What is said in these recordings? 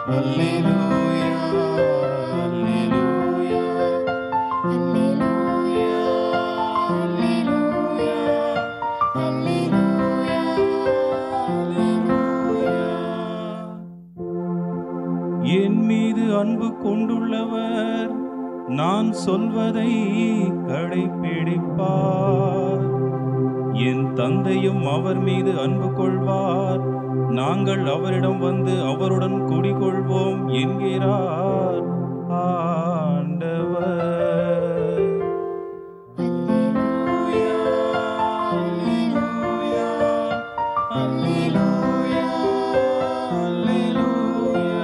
அல்லேலூயா அல்லேலூயா அல்லேலூயா அல்லேலூயா அல்லேலூயா அல்லேலூயா என் மீது அன்பு கொண்டுள்ளவர் நான் சொல்வதை கடைப்பிடிப்பார் என் தந்தையும் அவர் மீது அன்பு கொள்வார் நாங்கள் அவரிடம் வந்து அவருடன் குடிகொள்வோம் என்கிறார் ஆண்டவர் அல்லேலூயா அல்லேலூயா அல்லேலூயா அல்லேலூயா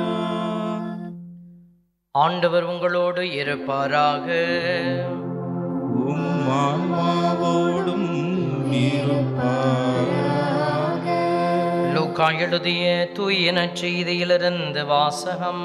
ஆண்டவர் உங்களோடு இருப்பாராக உம் ஆன்மாவோடும் இருப்பாராக. லூக்கா எழுதிய தூய நற்செய்தியிலிருந்து வாசகம்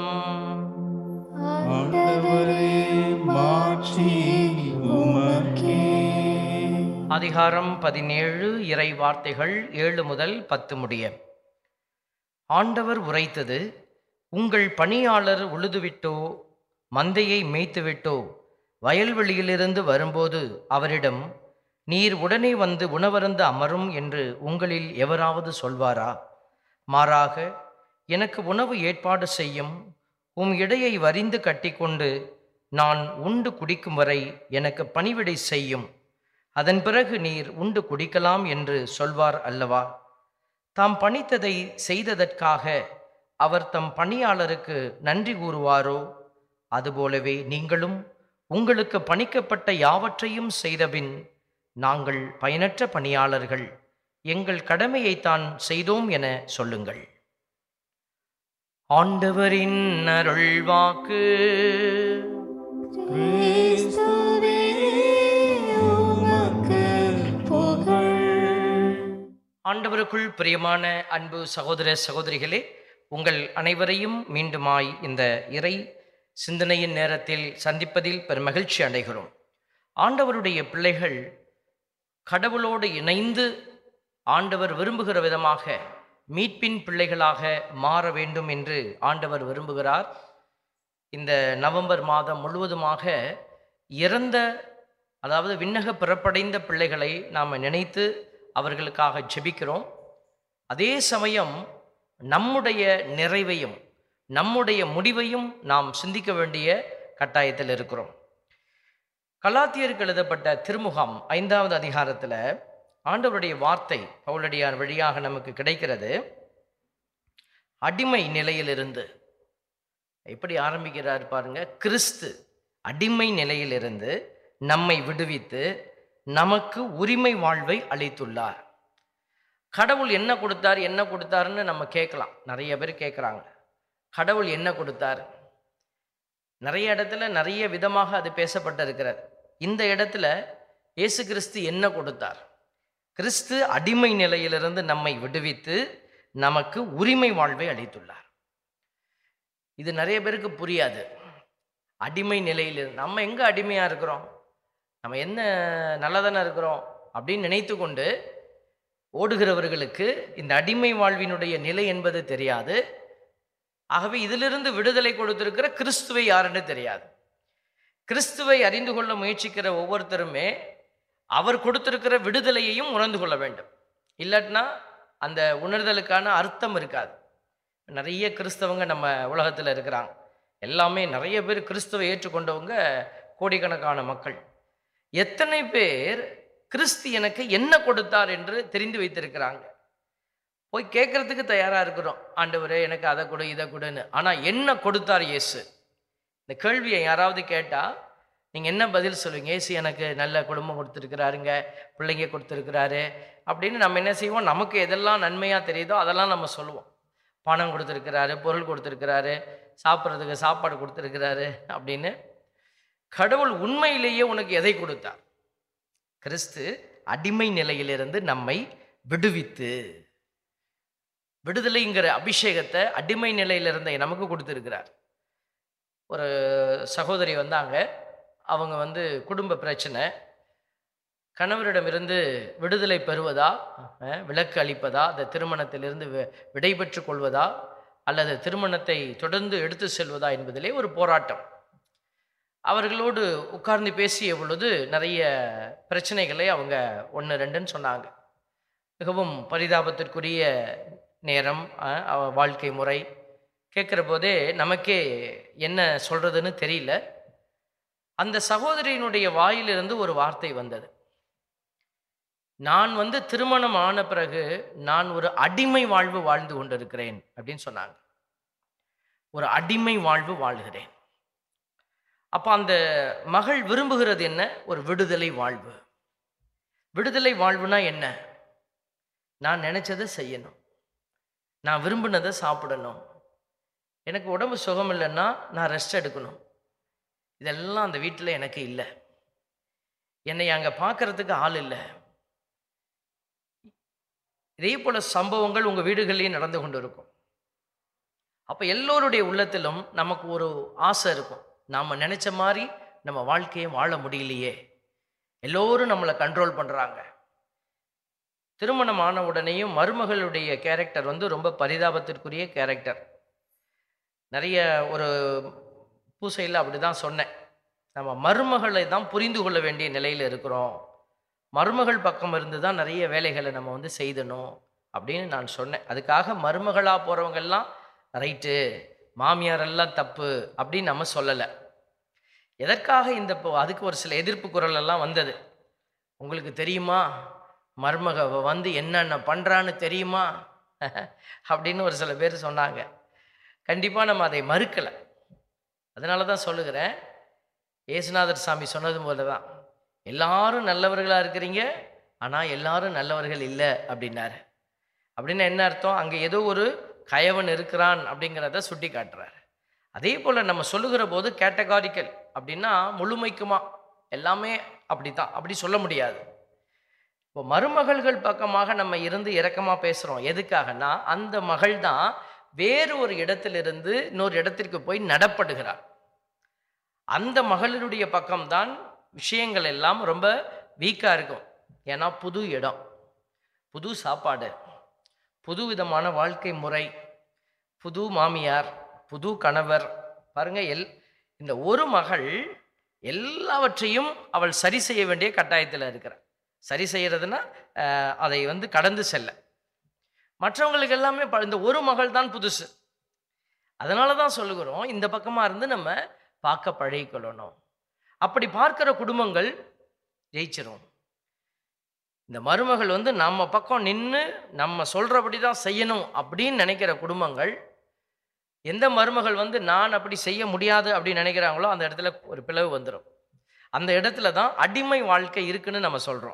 ஆண்டவரே மாட்சி உமக்கே அதிகாரம் பதினேழு இறை வார்த்தைகள் ஏழு முதல் பத்து முடிய ஆண்டவர் உரைத்தது உங்கள் பணியாளர் உழுதுவிட்டோ மந்தையை மேய்த்துவிட்டோ வயல்வெளியிலிருந்து வரும்போது அவரிடம் நீர் உடனே வந்து உணவருந்த அமரும் என்று உங்களில் எவராவது சொல்வாரா மாறாக எனக்கு உணவு ஏற்பாடு செய்யும் உம் இடையை வரிந்து கட்டிக்கொண்டு நான் உண்டு குடிக்கும் வரை எனக்கு பணிவிடை செய்யும் அதன் பிறகு நீர் உண்டு குடிக்கலாம் என்று சொல்வார் அல்லவா தாம் பணித்ததை செய்ததற்காக அவர் தம் பணியாளருக்கு நன்றி கூறுவாரோ அதுபோலவே நீங்களும் உங்களுக்கு பணிக்கப்பட்ட யாவற்றையும் செய்தபின் நாங்கள் பயனற்ற பணியாளர்கள் எங்கள் கடமையைத்தான் செய்தோம் என சொல்லுங்கள் ஆண்டவரின் அருள்வாக்கு கிறிஸ்துவே உமக்கு புகழ் ஆண்டவருக்குள் பிரியமான அன்பு சகோதர சகோதரிகளே உங்கள் அனைவரையும் மீண்டுமாய் இந்த இறை சிந்தனையின் நேரத்தில் சந்திப்பதில் பெரும் மகிழ்ச்சி அடைகிறோம் ஆண்டவருடைய பிள்ளைகள் கடவுளோடு இணைந்து ஆண்டவர் விரும்புகிற விதமாக மீட்பின் பிள்ளைகளாக மாற வேண்டும் என்று ஆண்டவர் விரும்புகிறார் இந்த நவம்பர் மாதம் முழுவதுமாக இறந்த அதாவது விண்ணக பிறப்படைந்த பிள்ளைகளை நாம் நினைத்து அவர்களுக்காக ஜெபிக்கிறோம் அதே சமயம் நம்முடைய நிறைவையும் நம்முடைய முடிவையும் நாம் சிந்திக்க வேண்டிய கட்டாயத்தில் இருக்கிறோம் கலாத்தியருக்கு எழுதப்பட்ட திருமுகம் ஐந்தாவது அதிகாரத்தில் ஆண்டவருடைய வார்த்தை பவுலடியார் வழியாக நமக்கு கிடைக்கிறது அடிமை நிலையிலிருந்து எப்படி ஆரம்பிக்கிறார் பாருங்க கிறிஸ்து அடிமை நிலையிலிருந்து நம்மை விடுவித்து நமக்கு உரிமை வாழ்வை அளித்துள்ளார் கடவுள் என்ன கொடுத்தார் என்ன கொடுத்தாருன்னு நம்ம கேட்கலாம் நிறைய பேர் கேட்குறாங்க கடவுள் என்ன கொடுத்தார் நிறைய இடத்துல நிறைய விதமாக அது பேசப்பட்டிருக்கிறது இந்த இடத்துல இயேசு கிறிஸ்து என்ன கொடுத்தார் கிறிஸ்து அடிமை நிலையிலிருந்து நம்மை விடுவித்து நமக்கு உரிமை வாழ்வை அளித்துள்ளார் இது நிறைய பேருக்கு புரியாது அடிமை நிலையில் நம்ம எங்கே அடிமையாக இருக்கிறோம் நம்ம என்ன நல்லதானே இருக்கிறோம் அப்படின்னு நினைத்து கொண்டு ஓடுகிறவர்களுக்கு இந்த அடிமை வாழ்வினுடைய நிலை என்பது தெரியாது ஆகவே இதிலிருந்து விடுதலை கொடுத்திருக்கிற கிறிஸ்துவை யாருன்னு தெரியாது கிறிஸ்துவை அறிந்து கொள்ள முயற்சிக்கிற ஒவ்வொருத்தருமே அவர் கொடுத்திருக்கிற விடுதலையையும் உணர்ந்து கொள்ள வேண்டும் இல்லாட்டினா அந்த உணர்தலுக்கான அர்த்தம் இருக்காது நிறைய கிறிஸ்தவங்க நம்ம உலகத்தில் இருக்கிறாங்க எல்லாமே நிறைய பேர் கிறிஸ்துவை ஏற்றுக்கொண்டவங்க கோடிக்கணக்கான மக்கள் எத்தனை பேர் கிறிஸ்து எனக்கு என்ன கொடுத்தார் என்று தெரிந்து வைத்திருக்கிறாங்க போய் கேட்கறதுக்கு தயாராக இருக்கிறோம் ஆண்டவரே எனக்கு அதை கொடு இதை கொடுன்னு ஆனால் என்ன கொடுத்தார் இயேசு இந்த கேள்வியை யாராவது கேட்டால் நீங்கள் என்ன பதில் சொல்லுவீங்க ஏசு எனக்கு நல்ல குடும்பம் கொடுத்துருக்கிறாருங்க பிள்ளைங்க கொடுத்துருக்கிறாரு அப்படின்னு நம்ம என்ன செய்வோம் நமக்கு எதெல்லாம் நன்மையாக தெரியுதோ அதெல்லாம் நம்ம சொல்லுவோம் பணம் கொடுத்துருக்கிறாரு பொருள் கொடுத்துருக்கிறாரு சாப்பிட்றதுக்கு சாப்பாடு கொடுத்துருக்கிறாரு அப்படின்னு கடவுள் உண்மையிலேயே உனக்கு எதை கொடுத்தார் கிறிஸ்து அடிமை நிலையிலிருந்து நம்மை விடுவித்து விடுதலைங்கிற அபிஷேகத்தை அடிமை நிலையில இருந்த நமக்கு கொடுத்துருக்கிறார் ஒரு சகோதரி வந்தாங்க அவங்க வந்து குடும்ப பிரச்சனை கணவரிடமிருந்து விடுதலை பெறுவதா அஹ், விலக்கு அளிப்பதா அந்த திருமணத்திலிருந்து வி- விடை பெற்றுக் கொள்வதா அல்லது திருமணத்தை தொடர்ந்து எடுத்து செல்வதா என்பதிலே ஒரு போராட்டம் அவர்களோடு உட்கார்ந்து பேசிய பொழுது நிறைய பிரச்சனைகளை அவங்க ஒன்று ரெண்டுன்னு சொன்னாங்க மிகவும் பரிதாபத்திற்குரிய நேரம் அஹ், அவ வாழ்க்கை முறை கேட்குற போதே நமக்கே என்ன சொல்றதுன்னு தெரியல அந்த சகோதரியினுடைய வாயிலிருந்து ஒரு வார்த்தை வந்தது நான் வந்து திருமணம் ஆன பிறகு நான் ஒரு அடிமை வாழ்வு வாழ்ந்து கொண்டிருக்கிறேன் அப்படின்னு சொன்னாங்க ஒரு அடிமை வாழ்வு வாழ்கிறேன் அப்போ அந்த மகள் விரும்புகிறது என்ன ஒரு விடுதலை வாழ்வு விடுதலை வாழ்வுனா என்ன நான் நினைச்சதை செய்யணும் நான் விரும்பினதை சாப்பிடணும் எனக்கு உடம்பு சுகம் இல்லைன்னா நான் ரெஸ்ட் எடுக்கணும் இதெல்லாம் அந்த வீட்டில் எனக்கு இல்லை என்னை அங்கே பார்க்கறதுக்கு ஆள் இல்லை இதே போல சம்பவங்கள் உங்கள் வீடுகள்லேயும் நடந்து கொண்டு இருக்கும் அப்போ எல்லோருடைய உள்ளத்திலும் நமக்கு ஒரு ஆசை இருக்கும் நாம் நினைச்ச மாதிரி நம்ம வாழ்க்கையை வாழ முடியலையே எல்லோரும் நம்மளை கண்ட்ரோல் பண்ணுறாங்க திருமணம் ஆன உடனேயும் மருமகளுடைய கேரக்டர் வந்து ரொம்ப பரிதாபத்திற்குரிய கேரக்டர் நிறைய ஒரு பூசையில் அப்படி தான் சொன்னேன் நம்ம மருமகளை தான் புரிந்து கொள்ள வேண்டிய நிலையில் இருக்கிறோம் மருமகள் பக்கம் இருந்து தான் நிறைய வேலைகளை நம்ம வந்து செய்தணும் அப்படின்னு நான் சொன்னேன் அதுக்காக மருமகளாக போகிறவங்கெல்லாம் ரைட்டு மாமியாரெல்லாம் தப்பு அப்படின்னு நம்ம சொல்லலை எதற்காக இந்த இப்போ அதுக்கு ஒரு சில எதிர்ப்பு குரல் எல்லாம் வந்தது உங்களுக்கு தெரியுமா மருமக அவ வந்து என்னென்ன பண்ணுறான்னு தெரியுமா அப்படின்னு ஒரு சில பேர் சொன்னாங்க கண்டிப்பாக நம்ம அதை மறுக்கலை அதனால தான் சொல்லுகிறேன் ஏசுநாதர் சாமி சொன்னது போல தான் எல்லாரும் நல்லவர்களாக இருக்கிறீங்க ஆனால் எல்லாரும் நல்லவர்கள் இல்லை அப்படின்னாரு அப்படின்னா என்ன அர்த்தம் அங்கே ஏதோ ஒரு கயவன் இருக்கிறான் அப்படிங்கிறத சுட்டி காட்டுறாரு அதே போல் நம்ம சொல்லுகிற போது கேட்டகாரிக்கல் அப்படின்னா முழுமைக்குமா எல்லாமே அப்படி தான் அப்படி சொல்ல முடியாது இப்போ மருமகள்கள் பக்கமாக நம்ம இருந்து இரக்கமாக பேசுகிறோம் எதுக்காகனா அந்த மகள் தான் வேறு ஒரு இடத்திலிருந்து இன்னொரு இடத்திற்கு போய் நடப்படுகிறார் அந்த மகளிருடைய பக்கம்தான் விஷயங்கள் எல்லாம் ரொம்ப வீக்காக இருக்கும் ஏன்னா புது இடம் புது சாப்பாடு புது விதமான வாழ்க்கை முறை புது மாமியார் புது கணவர் பாருங்க எல் இந்த ஒரு மகள் எல்லாவற்றையும் அவள் சரி செய்ய வேண்டிய கட்டாயத்தில் இருக்கிறார் சரி செய்யறதுன்னா அஹ், அதை வந்து கடந்து செல்ல மற்றவங்களுக்கு எல்லாமே ப- இந்த ஒரு மகள் தான் புதுசு அதனால தான் சொல்லுகிறோம் இந்த பக்கமாக இருந்து நம்ம பார்க்க பழகிக்கொள்ளணும் அப்படி பார்க்கிற குடும்பங்கள் ஜெயிச்சிரும் இந்த மருமகள் வந்து நம்ம பக்கம் நின்று நம்ம சொல்கிறபடி தான் செய்யணும் அப்படின்னு நினைக்கிற குடும்பங்கள் எந்த மருமகள் வந்து நான் அப்படி செய்ய முடியாது அப்படின்னு நினைக்கிறாங்களோ அந்த இடத்துல ஒரு பிளவு வந்துடும் அந்த இடத்துல தான் அடிமை வாழ்க்கை இருக்குன்னு நம்ம சொல்கிறோம்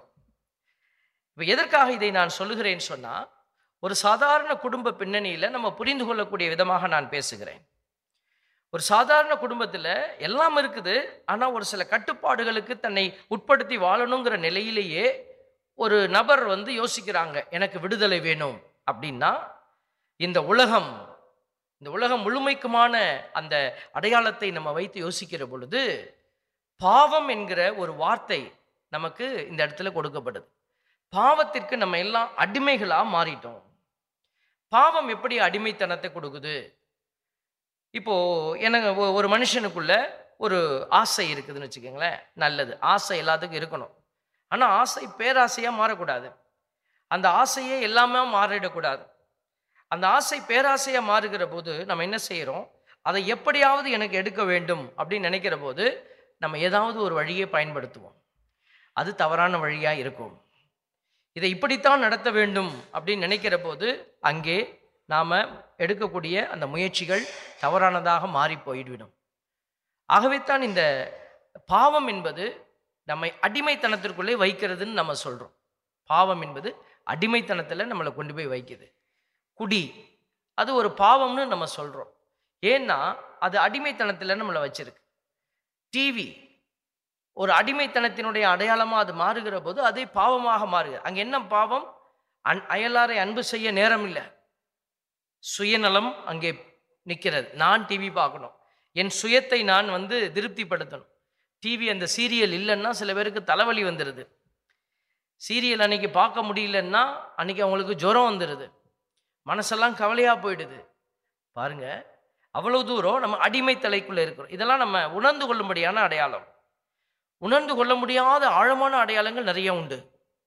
இப்போ எதற்காக இதை நான் சொல்லுகிறேன்னு சொன்னால் ஒரு சாதாரண குடும்ப பின்னணியில் நம்ம புரிந்து கொள்ளக்கூடிய விதமாக நான் பேசுகிறேன் ஒரு சாதாரண குடும்பத்தில் எல்லாம் இருக்குது ஆனால் ஒரு சில கட்டுப்பாடுகளுக்கு தன்னை உட்படுத்தி வாழணுங்கிற நிலையிலேயே ஒரு நபர் வந்து யோசிக்கிறாங்க எனக்கு விடுதலை வேணும் அப்படின்னா இந்த உலகம் இந்த உலகம் முழுமைக்குமான அந்த அடையாளத்தை நம்ம வைத்து யோசிக்கிற பொழுது பாவம் என்கிற ஒரு வார்த்தை நமக்கு இந்த இடத்துல கொடுக்கப்படுது பாவத்திற்கு நம்ம எல்லாம் அடிமைகளா மாறிட்டோம் பாவம் எப்படி அடிமைத்தனத்தை கொடுக்குது இப்போ எனக்கு ஒ- ஒரு மனுஷனுக்குள்ள ஒரு ஆசை இருக்குதுன்னு வச்சுக்கோங்களேன் நல்லது ஆசை எல்லாத்துக்கும் இருக்கணும் ஆனால் ஆசை பேராசையாக மாறக்கூடாது அந்த ஆசையே எல்லாமே மாறிடக்கூடாது அந்த ஆசை பேராசையாக மாறுகிற போது நம்ம என்ன செய்கிறோம் அதை எப்படியாவது எனக்கு எடுக்க வேண்டும் அப்படின்னு நினைக்கிற போது நம்ம ஏதாவது ஒரு வழியை பயன்படுத்துவோம் அது தவறான வழியாக இருக்கும் இதை இப்படித்தான் நடத்த வேண்டும் அப்படின்னு நினைக்கிற போது அங்கே நாம் எடுக்கக்கூடிய அந்த முயற்சிகள் தவறானதாக மாறி போய்விடும் ஆகவே தான் இந்த பாவம் என்பது நம்மை அடிமைத்தனத்திற்குள்ளே வைக்கிறதுன்னு நம்ம சொல்கிறோம் பாவம் என்பது அடிமைத்தனத்தில் நம்மளை கொண்டு போய் வைக்குது குடி அது ஒரு பாவம்னு நம்ம சொல்கிறோம் ஏன்னா அது அடிமைத்தனத்தில் நம்மளை வச்சிருக்கு டிவி ஒரு அடிமைத்தனத்தினுடைய அடையாளமாக அது மாறுகிற போது அதே பாவமாக மாறுகிறது அங்கே என்ன பாவம் அன் அயலாரை அன்பு செய்ய நேரம் இல்லை சுயநலம் அங்கே நிற்கிறது நான் டிவி பார்க்கணும் என் சுயத்தை நான் வந்து திருப்திப்படுத்தணும் டிவி அந்த சீரியல் இல்லைன்னா சில பேருக்கு தலைவலி வந்துடுது சீரியல் அன்னைக்கு பார்க்க முடியலன்னா அன்னைக்கு அவங்களுக்கு ஜுரம் வந்துடுது மனசெல்லாம் கவலையாக போயிடுது பாருங்க அவ்வளவு தூரம் நம்ம அடிமை தலைக்குள்ள இருக்கிறோம் இதெல்லாம் நம்ம உணர்ந்து கொள்ளும்படியான அடையாளம் உணர்ந்து கொள்ள முடியாத ஆழமான அடையாளங்கள் நிறைய உண்டு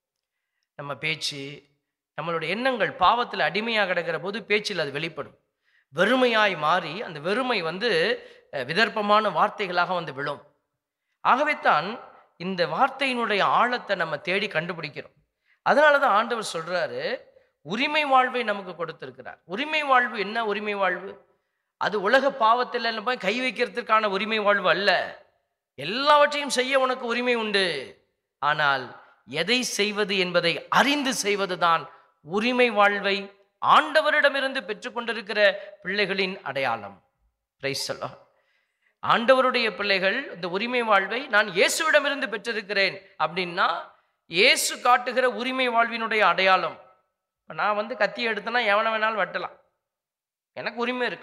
நம்ம பேச்சு நம்மளுடைய எண்ணங்கள் பாவத்தில் அடிமையாக கிடக்கிற போது பேச்சில் அது வெளிப்படும் வெறுமையாய் மாறி அந்த வெறுமை வந்து அஹ், விதர்ப்பமான வார்த்தைகளாக வந்து விழும் ஆகவே தான் இந்த வார்த்தையினுடைய ஆழத்தை நம்ம தேடி கண்டுபிடிக்கிறோம் அதனால தான் ஆண்டவர் சொல்றாரு உரிமை வாழ்வை நமக்கு கொடுத்திருக்கிறார் உரிமை வாழ்வு என்ன உரிமை வாழ்வு அது உலக பாவத்தில் நம்ம போய் கை வைக்கிறதுக்கான உரிமை வாழ்வு அல்ல எல்லாவற்றையும் செய்ய உனக்கு உரிமை உண்டு ஆனால் எதை செய்வது என்பதை அறிந்து செய்வதுதான் உரிமை வாழ்வை ஆண்டவரிடமிருந்து பெற்றுக்கொண்டிருக்கிற பிள்ளைகளின் அடையாளம் பிரைஸ் சொல்லலாம் ஆண்டவருடைய பிள்ளைகள் இந்த உரிமை வாழ்வை நான் இயேசுவிடமிருந்து பெற்றிருக்கிறேன் அப்படின்னா இயேசு காட்டுகிற உரிமை வாழ்வினுடைய அடையாளம் இப்ப நான் வந்து கத்தி எடுத்தேன்னா எவனை வேணாலும் வெட்டலாம் எனக்கு உரிமை இருக்கு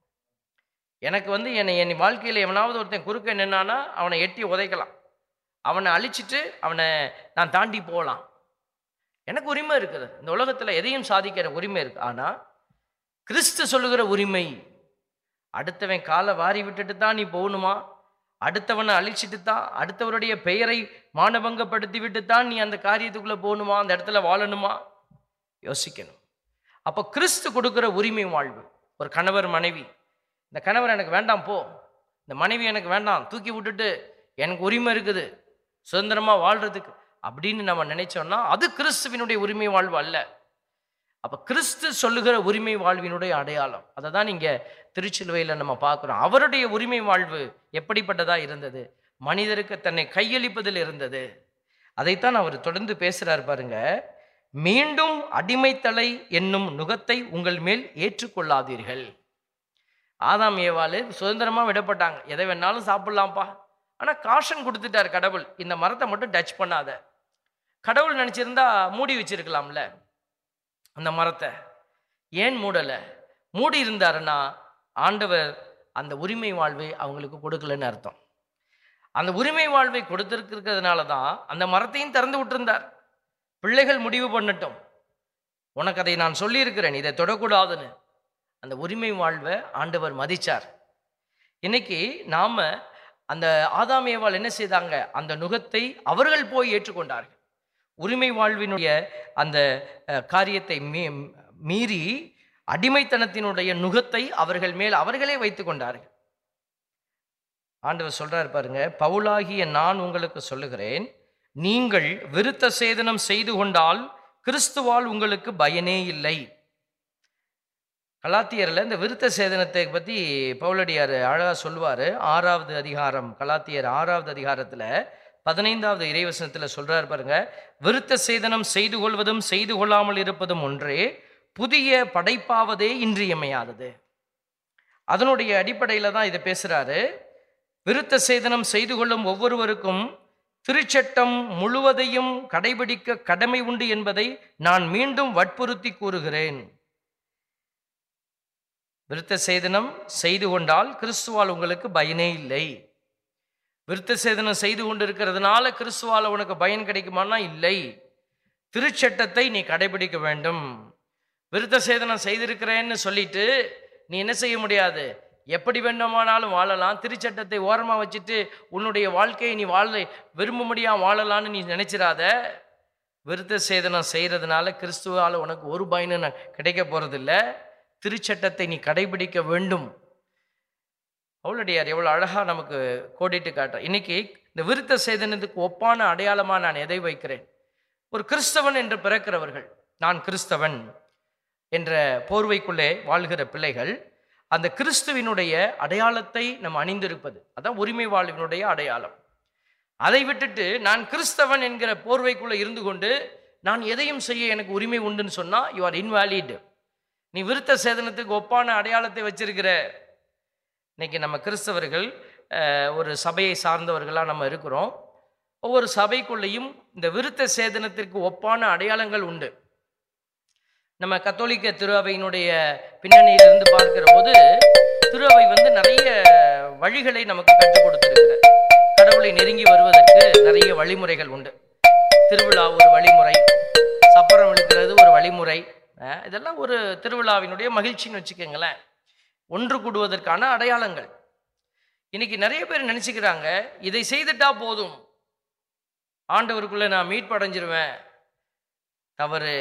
எனக்கு வந்து என்னை என் வாழ்க்கையில் எவனாவது ஒருத்தன் குறுக்க நின்னானா அவனை எட்டி உதைக்கலாம் அவனை அழிச்சிட்டு அவனை நான் தாண்டி போகலாம் எனக்கு உரிமை இருக்குது இந்த உலகத்தில் எதையும் சாதிக்கிற உரிமை இருக்கு ஆனால் கிறிஸ்து சொல்லுகிற உரிமை அடுத்தவன் காலை வாரி விட்டுட்டு தான் நீ போகணுமா அடுத்தவனை அழிச்சிட்டு தான் அடுத்தவருடைய பெயரை மானபங்கப்படுத்தி விட்டு தான் நீ அந்த காரியத்துக்குள்ளே போகணுமா அந்த இடத்துல வாழணுமா யோசிக்கணும் அப்போ கிறிஸ்து கொடுக்குற உரிமை வாழ்வு ஒரு கணவர் மனைவி இந்த கணவர் எனக்கு வேண்டாம் போ இந்த மனைவி எனக்கு வேண்டாம் தூக்கி விட்டுட்டு எனக்கு உரிமை இருக்குது சுதந்திரமாக வாழ்றதுக்கு அப்படின்னு நம்ம நினைச்சோம்னா அது கிறிஸ்துவினுடைய உரிமை வாழ்வு அல்ல அப்போ கிறிஸ்து சொல்லுகிற உரிமை வாழ்வினுடைய அடையாளம் அதை தான் இங்கே திருச்சிலுவையில் நம்ம பார்க்குறோம் அவருடைய உரிமை வாழ்வு எப்படிப்பட்டதா இருந்தது மனிதருக்கு தன்னை கையளிப்பதில் இருந்தது அதைத்தான் அவர் தொடர்ந்து பேசுறார் பாருங்க மீண்டும் அடிமைத்தலை என்னும் நுகத்தை உங்கள் மேல் ஏற்றுக்கொள்ளாதீர்கள் ஆதாம் ஏவாளு சுதந்திரமா விடப்பட்டாங்க எதை வேணாலும் சாப்பிடலாம்ப்பா ஆனா காஷன் கொடுத்துட்டார் கடவுள் இந்த மரத்தை மட்டும் டச் பண்ணாத கடவுள் நினைச்சிருந்தா மூடி வச்சிருக்கலாம்ல அந்த மரத்தை ஏன் மூடலை மூடி இருந்தாருன்னா ஆண்டவர் அந்த உரிமை வாழ்வை அவங்களுக்கு கொடுக்கலன்னு அர்த்தம் அந்த உரிமை வாழ்வை கொடுத்திருக்கிறதுனால தான் அந்த மரத்தையும் திறந்து விட்டிருந்தார் பிள்ளைகள் முடிவு பண்ணட்டும் உனக்கு அதை நான் சொல்லியிருக்கிறேன் இதை தொடக்கூடாதுன்னு அந்த உரிமை வாழ்வை ஆண்டவர் மதிச்சார் இன்னைக்கு நாம அந்த ஆதாமியவாள் என்ன செய்தாங்க அந்த நுகத்தை அவர்கள் போய் ஏற்றுக்கொண்டார்கள் உரிமை வாழ்வினுடைய அந்த அஹ், காரியத்தை மீ- மீறி அடிமைத்தனத்தினுடைய நுகத்தை அவர்கள் மேல் அவர்களே வைத்துக் கொண்டார்கள் ஆண்டவர் சொல்றார் பாருங்க பவுலாகிய நான் உங்களுக்கு சொல்லுகிறேன் நீங்கள் விருத்த சேதனம் செய்து கொண்டால் கிறிஸ்துவால் உங்களுக்கு பயனே இல்லை கலாத்தியர்ல இந்த விருத்த சேதனத்தை பத்தி பவுலடியார் அழகா சொல்லுவாரு ஆறாவது அதிகாரம் கலாத்தியர் ஆறாவது அதிகாரத்துல பதினைந்தாவது இறைவசனத்துல சொல்றாரு பாருங்க விருத்த சேதனம் செய்து கொள்வதும் செய்து கொள்ளாமல் இருப்பதும் ஒன்றே புதிய படைப்பாவதே இன்றியமையாதது அதனுடைய அடிப்படையில தான் இதை பேசுறாரு விருத்த சேதனம் செய்து கொள்ளும் ஒவ்வொருவருக்கும் திருச்சட்டம் முழுவதையும் கடைபிடிக்க கடமை உண்டு என்பதை நான் மீண்டும் வற்புறுத்தி கூறுகிறேன் விருத்த சேதனம் செய்து கொண்டால் கிறிஸ்துவால் உங்களுக்கு பயனே இல்லை விருத்த சேதனம் செய்து கொண்டிருக்கிறதுனால கிறிஸ்துவால உனக்கு பயன் கிடைக்குமானா இல்லை திருச்சட்டத்தை நீ கடைபிடிக்க வேண்டும் விருத்த சேதனம் செய்திருக்கிறேன்னு சொல்லிட்டு நீ என்ன செய்ய முடியாது எப்படி வேண்டுமானாலும் வாழலாம் திருச்சட்டத்தை ஓரமாக வச்சுட்டு உன்னுடைய வாழ்க்கையை நீ வாழ விரும்பும்படியா வாழலாம்னு நீ நினைச்சிராத விருத்த சேதனம் செய்கிறதுனால கிறிஸ்துவால் உனக்கு ஒரு பயனும் ந- கிடைக்க போகிறதில்ல திருச்சட்டத்தை நீ கடைபிடிக்க வேண்டும் பவுலடியார் எவ்வளோ அழகாக நமக்கு கோடிட்டு காட்டுற இன்னைக்கு இந்த விருத்த சேதனத்துக்கு ஒப்பான அடையாளமாக நான் எதை வைக்கிறேன் ஒரு கிறிஸ்தவன் என்று பிறக்கிறவர்கள் நான் கிறிஸ்தவன் என்ற போர்வைக்குள்ளே வாழ்கிற பிள்ளைகள் அந்த கிறிஸ்துவினுடைய அடையாளத்தை நம்ம அணிந்திருப்பது அதான் உரிமை வாழ்வினுடைய அடையாளம் அதை விட்டுட்டு நான் கிறிஸ்தவன் என்கிற போர்வைக்குள்ளே இருந்து கொண்டு நான் எதையும் செய்ய எனக்கு உரிமை உண்டுன்னு சொன்னா யூ ஆர் இன்வாலிட் நீ விருத்த சேதனத்துக்கு ஒப்பான அடையாளத்தை வச்சிருக்கிற இன்னைக்கு நம்ம கிறிஸ்தவர்கள் அஹ், ஒரு சபையை சார்ந்தவர்களாக நம்ம இருக்கிறோம் ஒவ்வொரு சபைக்குள்ளேயும் இந்த விருத்த சேதனத்திற்கு ஒப்பான அடையாளங்கள் உண்டு நம்ம கத்தோலிக்க திருஅவையினுடைய பின்னணியிலிருந்து பார்க்கிற போது திருஅவை வந்து நிறைய வழிகளை நமக்கு கற்றுக் கொடுத்திருக்கிறார் கடவுளை நெருங்கி வருவதற்கு நிறைய வழிமுறைகள் உண்டு திருவிழா ஒரு வழிமுறை சப்பரம் இழுக்கிறது ஒரு வழிமுறை அஹ் இதெல்லாம் ஒரு திருவிழாவினுடைய மகிழ்ச்சின்னு வச்சுக்கோங்களேன் ஒன்று கூடுவதற்கான அடையாளங்கள் இன்னைக்கு நிறைய பேர் நினைச்சுக்கிறாங்க இதை செய்துட்டா போதும் ஆண்டவருக்குள்ள நான் மீட்பு அடைஞ்சிருவேன் தவறு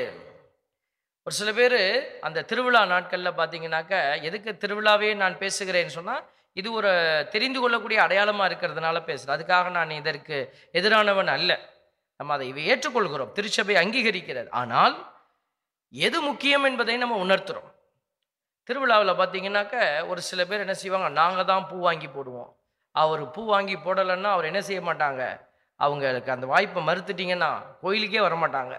ஒரு சில பேர் அந்த திருவிழா நாட்களில் பார்த்தீங்கன்னாக்க எதுக்கு திருவிழாவே நான் பேசுகிறேன்னு சொன்னால் இது ஒரு தெரிந்து கொள்ளக்கூடிய அடையாளமாக இருக்கிறதுனால பேசுகிறேன் அதுக்காக நான் இதற்கு எதிரானவன் அல்ல நம்ம அதை ஏற்றுக்கொள்கிறோம் திருச்சபை அங்கீகரிக்கிறது ஆனால் எது முக்கியம் என்பதை நம்ம உணர்த்துறோம் திருவிழாவில் பார்த்தீங்கன்னாக்க ஒரு சில பேர் என்ன செய்வாங்க நாங்கள் தான் பூ வாங்கி போடுவோம் அவர் பூ வாங்கி போடலைன்னா அவர் என்ன செய்ய மாட்டாங்க அவங்களுக்கு அந்த வாய்ப்பை மறுத்துட்டிங்கன்னா கோயிலுக்கே வரமாட்டாங்க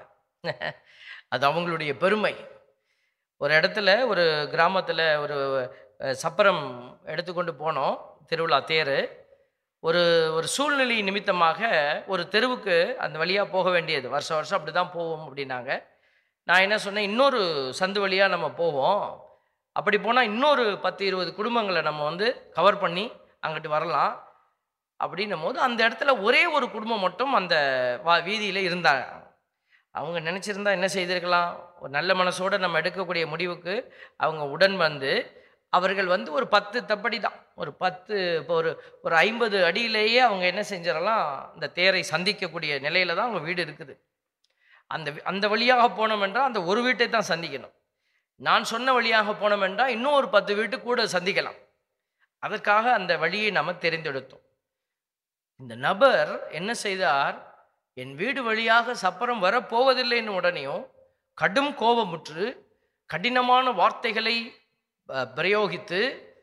அது அவங்களுடைய பெருமை ஒரு இடத்துல ஒரு கிராமத்தில் ஒரு அஹ், சப்பரம் எடுத்துக்கொண்டு போனோம் திருவிழா தேர் ஒரு ஒரு சூழ்நிலை நிமித்தமாக ஒரு தெருவுக்கு அந்த வழியாக போக வேண்டியது வருஷம் வருஷம் அப்படி தான் போவோம் அப்படின்னாங்க நான் என்ன சொன்னேன் இன்னொரு சந்து வழியாக நம்ம போவோம் அப்படி போனால் இன்னொரு பத்து இருபது குடும்பங்களை நம்ம வந்து கவர் பண்ணி அங்கிட்டு வரலாம் அப்படின்னும் போது அந்த இடத்துல ஒரே ஒரு குடும்பம் மட்டும் அந்த வா வீதியில் இருந்தாங்க அவங்க நினச்சிருந்தா என்ன செய்திருக்கலாம் ஒரு நல்ல மனசோடு நம்ம எடுக்கக்கூடிய முடிவுக்கு அவங்க உடன் வந்து அவர்கள் வந்து ஒரு பத்து தப்படி தான் ஒரு பத்து இப்போ ஒரு ஒரு ஐம்பது அடியிலேயே அவங்க என்ன செஞ்சிடலாம் இந்த தேரை சந்திக்கக்கூடிய நிலையில தான் அவங்க வீடு இருக்குது அந்த வி- அந்த வழியாக போனோம் என்றால் அந்த ஒரு வீட்டை தான் சந்திக்கணும் நான் சொன்ன வழியாக போனோம் என்றால் இன்னும் ஒரு பத்து வீட்டு கூட சந்திக்கலாம் அதற்காக அந்த வழியை நம்ம தெரிந்தெடுத்தோம் இந்த நபர் என்ன செய்தார் என் வீடு வழியாக சப்பரம் வரப்போவதில்லைன்னு உடனேயும் கடும் கோபமுற்று கடினமான வார்த்தைகளை அஹ், பிரயோகித்து